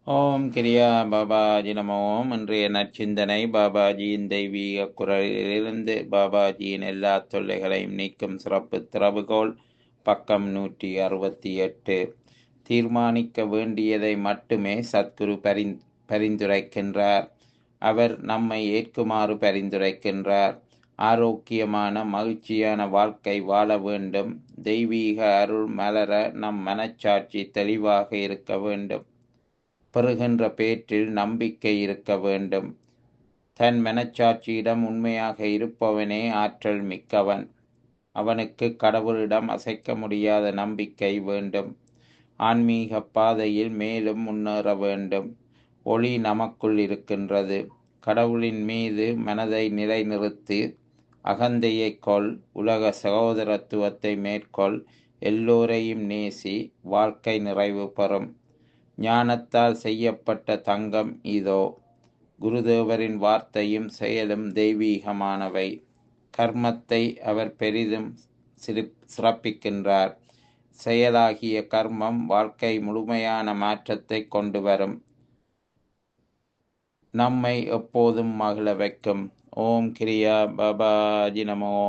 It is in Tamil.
ஓம் கிரியா பாபாஜி நம ஓம் இன்றைய நற்சிந்தனை பாபாஜியின் தெய்வீக குரலிலிருந்து பாபாஜியின் எல்லா தொல்லைகளையும் நீக்கும் சிறப்பு திறவுகோல் பக்கம் நூற்றி அறுபத்தி எட்டு தீர்மானிக்க வேண்டியதை மட்டுமே சத்குரு பரிந் பரிந்துரைக்கின்றார் அவர் நம்மை ஏற்குமாறு பரிந்துரைக்கின்றார் ஆரோக்கியமான மகிழ்ச்சியான வாழ்க்கை வாழ வேண்டும் தெய்வீக அருள் மலர நம் மனச்சாட்சி தெளிவாக இருக்க வேண்டும் பெறுகின்ற பேற்றில் நம்பிக்கை இருக்க வேண்டும் தன் மனச்சாட்சியிடம் உண்மையாக இருப்பவனே ஆற்றல் மிக்கவன் அவனுக்கு கடவுளிடம் அசைக்க முடியாத நம்பிக்கை வேண்டும் ஆன்மீக பாதையில் மேலும் முன்னேற வேண்டும் ஒளி நமக்குள் இருக்கின்றது கடவுளின் மீது மனதை நிலைநிறுத்தி அகந்தையை கொள் உலக சகோதரத்துவத்தை மேற்கொள் எல்லோரையும் நேசி வாழ்க்கை நிறைவு பெறும் ஞானத்தால் செய்யப்பட்ட தங்கம் இதோ குருதேவரின் வார்த்தையும் செயலும் தெய்வீகமானவை கர்மத்தை அவர் பெரிதும் சிறு சிறப்பிக்கின்றார் செயலாகிய கர்மம் வாழ்க்கை முழுமையான மாற்றத்தை கொண்டு வரும் நம்மை எப்போதும் மகிழ வைக்கும் ஓம் கிரியா பாபாஜி நமோ